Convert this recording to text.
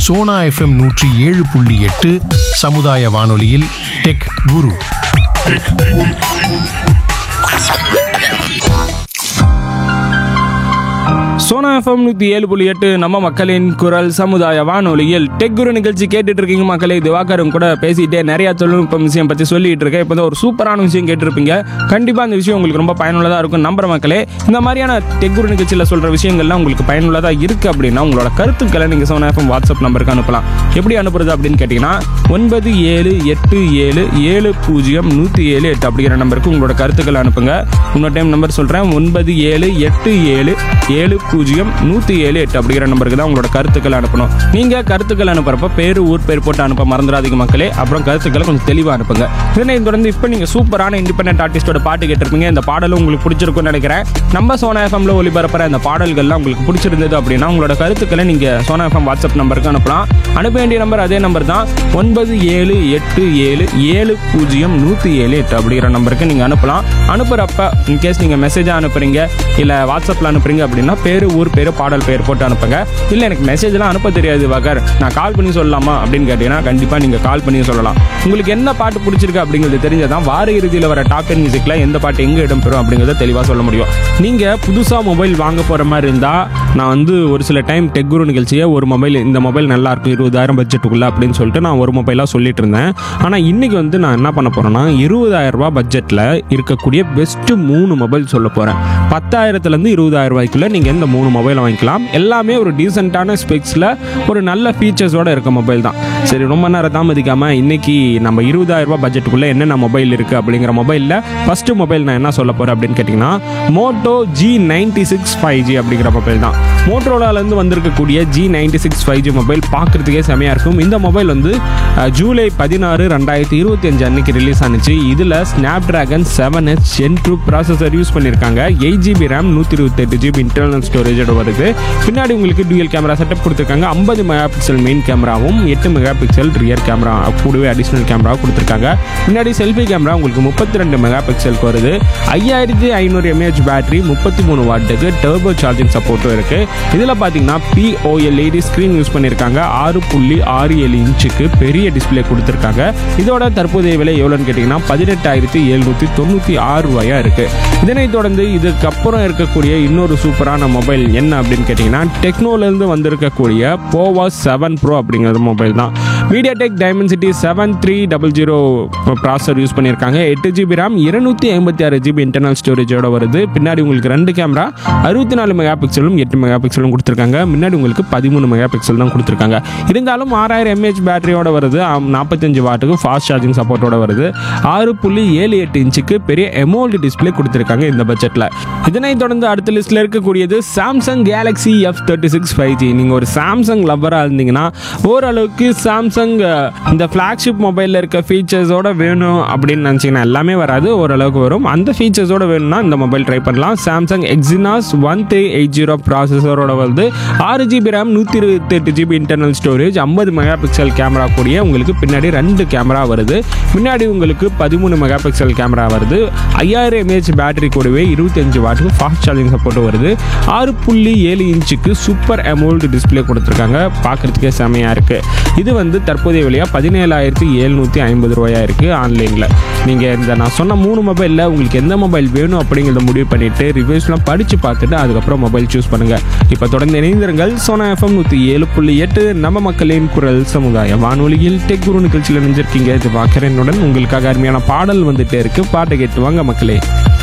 Sona FM நூற்றி ஏழு புள்ளி எட்டு சமுதாய வானொலியில் டெக் குரு சோனா எஃப்எம் நூற்றி ஏழு புள்ளி எட்டு நம்ம மக்களின் குரல் சமுதாய வானொலியில் டெக் குரு நிகழ்ச்சி கேட்டுட்டு இருக்கீங்க மக்களே திவாகரும் கூட பேசிட்டே நிறைய தொழில்நுட்பம் விஷயம் பற்றி சொல்லிட்டு இருக்கேன் இப்போ தான் ஒரு சூப்பரான விஷயம் கேட்டிருப்பீங்க கண்டிப்பாக அந்த விஷயம் உங்களுக்கு ரொம்ப பயனுள்ளதாக இருக்கும் நம்புற மக்களே இந்த மாதிரியான டெக் குரு நிகழ்ச்சியில் சொல்கிற விஷயங்கள்லாம் உங்களுக்கு பயனுள்ளதாக இருக்குது அப்படின்னா உங்களோட கருத்துக்களை நீங்கள் சோனா எஃப்எம் வாட்ஸ்அப் நம்பருக்கு அனுப்பலாம் எப்படி அனுப்புறது அப்படின்னு கேட்டிங்கன்னா ஒன்பது ஏழு எட்டு ஏழு ஏழு பூஜ்ஜியம் நூற்றி ஏழு எட்டு அப்படிங்கிற நம்பருக்கு உங்களோட கருத்துக்களை அனுப்புங்க இன்னொரு டைம் நம்பர் சொல்கிறேன் ஒன்பது ஏழு எட்டு ஏழு ஏழு பூஜ்ஜியம் நூற்றி ஏழு எட்டு அப்படிங்கிற நம்பருக்கு தான் உங்களோட கருத்துக்களை அனுப்பணும் நீங்கள் கருத்துக்கள் அனுப்புறப்ப பேர் ஊர் பேர் போட்டு அனுப்ப மறந்துடாதீங்க மக்களே அப்புறம் கருத்துக்களை கொஞ்சம் தெளிவாக அனுப்புங்க இதனை தொடர்ந்து இப்போ நீங்கள் சூப்பரான இண்டிபெண்டன்ட் ஆர்டிஸ்டோட பாட்டு கேட்டிருப்பீங்க இந்த பாடலும் உங்களுக்கு பிடிச்சிருக்கும்னு நினைக்கிறேன் நம்ம சோனா எஃப்எம்ல ஒளிபரப்புற இந்த பாடல்கள்லாம் உங்களுக்கு பிடிச்சிருந்தது அப்படின்னா உங்களோட கருத்துக்களை நீங்கள் சோனா எஃப்எம் வாட்ஸ்அப் நம்பருக்கு அனுப்பலாம் அனுப்ப வேண்டிய நம்பர் அதே நம்பர் தான் ஒன்பது ஏழு எட்டு ஏழு ஏழு பூஜ்ஜியம் நூற்றி ஏழு எட்டு அப்படிங்கிற நம்பருக்கு நீங்கள் அனுப்பலாம் அனுப்புகிறப்ப இன்கேஸ் நீங்கள் மெசேஜாக அனுப்புறீங்க இல்லை வாட்ஸ்அப்பில் அனுப்புறீங்க அப்படின்னா பேர் ஊர் பேர் பாடல் பேர் போட்டு அனுப்புங்க இல்லை எனக்கு மெசேஜ்லாம் அனுப்ப தெரியாது வகர் நான் கால் பண்ணி சொல்லலாமா அப்படின்னு கேட்டீங்கன்னா கண்டிப்பாக நீங்கள் கால் பண்ணி சொல்லலாம் உங்களுக்கு என்ன பாட்டு பிடிச்சிருக்கு அப்படிங்கிறது தெரிஞ்சதான் வார இறுதியில் வர டாப் டென் மியூசிக்கில் எந்த பாட்டு எங்கே இடம்பெறும் அப்படிங்கிறத தெளிவாக சொல்ல முடியும் நீங்கள் புதுசாக மொபைல் வாங்க போகிற மாதிரி இருந்தால் நான் வந்து ஒரு சில டைம் டெக் குரு நிகழ்ச்சியை ஒரு மொபைல் இந்த மொபைல் நல்லா இருக்கும் இருபதாயிரம் பட்ஜெட்டுக்குள்ள அப்படின்னு சொல்லிட்டு நான் ஒரு மொபைலாக சொல்லிட்டு இருந்தேன் ஆனால் இன்னைக்கு வந்து நான் என்ன பண்ண போறேன்னா இருபதாயிரம் ரூபாய் பட்ஜெட்டில் இருக்கக்கூடிய பெஸ்ட் மூணு மொபைல் சொல்ல போகிறேன் பத்தாயிரத்துலேருந்து இருபதாயிரம் ரூபாய்க்குள்ள நீங்கள் எந்த மூணு மொபைல் வாங்கிக்கலாம் எல்லாமே ஒரு டீசெண்டான ஸ்பெக்ஸில் ஒரு நல்ல ஃபீச்சர்ஸோட இருக்க மொபைல் தான் சரி ரொம்ப நேரம் தாமதிக்காம இன்னைக்கு நம்ம இருபதாயிரம் ரூபாய் பட்ஜெட்டுக்குள்ள என்னென்ன மொபைல் இருக்குது அப்படிங்கிற மொபைலில் ஃபர்ஸ்ட் மொபைல் நான் என்ன சொல்ல போகிறேன் அப்படின்னு கேட்டிங்கன்னா Moto G ninety six five G அப்படிங்கிற மொபைல் தான் மோட்டோலாலேருந்து வந்திருக்கக்கூடிய G ninety six five G mobile பார்க்குறதுக்கே செமையாக இருக்கும் இந்த மொபைல் வந்து அஹ், ஜூலை பதினாறு ரெண்டாயிரத்தி இருபத்தி அஞ்சு அன்னைக்கு ரிலீஸ் ஆனிச்சு இதில் Snapdragon seven H gen two processor use பண்ணியிருக்காங்க எயிட் ஜிபி ரேம் நூற்றி இருபத்தெட்டு ஜிபி இன்டர்னல் ஸ்டோரேஜோட வருது பின்னாடி உங்களுக்கு டூயல் கேமரா செட்டப் கொடுத்துருக்காங்க ஐம்பது மெகா பிக்சல் மெயின் கேமராவும் எட்டு மெகா பிக்சல் ரியர் கேமரா கூடவே அடிஷ்னல் கேமரா கொடுத்துருக்காங்க பின்னாடி செல்ஃபி கேமரா உங்களுக்கு முப்பத்தி ரெண்டு மெகா பிக்சலுக்கு வருது ஐயாயிரத்தி ஐநூறு எம்ஏஹெச் பேட்டரி முப்பத்தி மூணு வாட்டுக்கு டர்போ சார்ஜிங் சப்போர்ட்டும் இருக்கு இதில் பார்த்தீங்கன்னா பிஓஎல்இடி ஸ்க்ரீன் யூஸ் பண்ணியிருக்காங்க ஆறு புள்ளி ஆறு ஏழு இன்ச்சுக்கு பெரிய டிஸ்ப்ளே கொடுத்துருக்காங்க இதோட தற்போதைய விலை எவ்வளோன்னு கேட்டிங்கன்னா பதினெட்டாயிரத்தி எழுநூற்றி தொண்ணூற்றி ஆறு ரூபாயா இருக்கு இதனைத் தொடர்ந்து இதுக்கப்புறம் இருக்கக்கூடிய இன்னொரு சூப்பரான மொபைல் என்ன அப்படின்னு கேட்டிங்கன்னா டெக்னோலேருந்து வந்திருக்கக்கூடிய போவா செவன் ப்ரோ அப்படிங்கிற மொபைல் தான் MediaTek Dimensity seven three double zero processor use பண்ணியிருக்காங்க எட்டு ஜிபி ரேம் இருநூத்தி ஐம்பத்தி ஆறு ஜிபி இன்டர்னல் ஸ்டோரேஜோட வருது பின்னாடி உங்களுக்கு ரெண்டு கேமரா அறுபத்தி நாலு மெகா பிக்சலும் எட்டு மெகா பிக்சலும் கொடுத்துருக்காங்க முன்னாடி உங்களுக்கு பதிமூணு மெகா பிக்சல் தான் கொடுத்துருக்காங்க இருந்தாலும் ஆறாயிரம் எம்ஏஹெச் பேட்டரியோட வருது ஆம், நாற்பத்தஞ்சு வாட்டுக்கு ஃபாஸ்ட் சார்ஜிங் சப்போர்ட்டோட வருது ஆறு புள்ளி ஏழு எட்டு இன்ச்சுக்கு பெரிய எமோல்டு டிஸ்ப்ளே கொடுத்துருக்காங்க இந்த பட்ஜெட்டில் இதனைத் தொடர்ந்து அடுத்த லிஸ்ட்டில் இருக்கக்கூடியது Samsung Galaxy F thirty six five G நீங்கள் ஒரு சாம்சங் லவ்வராக இருந்தீங்கன்னா ஓரளவுக்கு சாம்சங் அஹ், இந்த ஃப்ளாக்ஷிப் மொபைலில் இருக்க ஃபீச்சர்ஸோட வேணும் அப்படின்னு நினச்சிங்கன்னா எல்லாமே வராது ஓரளவுக்கு வரும் அந்த ஃபீச்சர்ஸோட வேணும்னா இந்த மொபைல் ட்ரை பண்ணலாம் Samsung Exynos one three eight zero ப்ராசஸரோட வந்து ஆறு ஜிபி ரேம் நூற்றி இருபத்தெட்டு ஜிபி இன்டர்னல் ஸ்டோரேஜ் ஐம்பது மெகா பிக்சல் கேமரா கூடிய உங்களுக்கு பின்னாடி ரெண்டு கேமரா வருது முன்னாடி உங்களுக்கு பதிமூணு மெகா பிக்சல் கேமரா வருது ஐயாயிரம் எம்ஏஹெச் பேட்டரி கூடவே இருபத்தஞ்சு வாட்டுக்கு ஃபாஸ்ட் சார்ஜிங் சப்போர்ட் வருது ஆறு புள்ளி ஏழு இன்ச்சுக்கு சூப்பர் அமௌல்டு டிஸ்ப்ளே கொடுத்துருக்காங்க பார்க்குறதுக்கே செமையாக இருக்குது இது வந்து தற்போதைய விலையாக பதினேழாயிரத்தி எழுநூற்றி ஐம்பது ரூபாயா இருக்குது ஆன்லைனில் நீங்கள் இந்த நான் சொன்ன மூணு மொபைலில் உங்களுக்கு எந்த மொபைல் வேணும் அப்படிங்கிறத முடிவு பண்ணிவிட்டு ரிவ்யூஸ்லாம் படித்து பார்த்துட்டு அதுக்கப்புறம் மொபைல் சூஸ் பண்ணுங்கள் இப்போ தொடர்ந்து இணைந்திருங்கள் சோனா எஃப்எம் நூற்றி ஏழு புள்ளி எட்டு நம்ம மக்களின் குரல் சமுதாய வானொலியில் டெக் குரு நிகழ்ச்சியில் நினைஞ்சிருக்கீங்க இது பார்க்குறேனுடன் உங்களுக்காக அருமையான பாடல் வந்துட்டே இருக்கு பாட்டை கேட்டு வாங்க மக்களே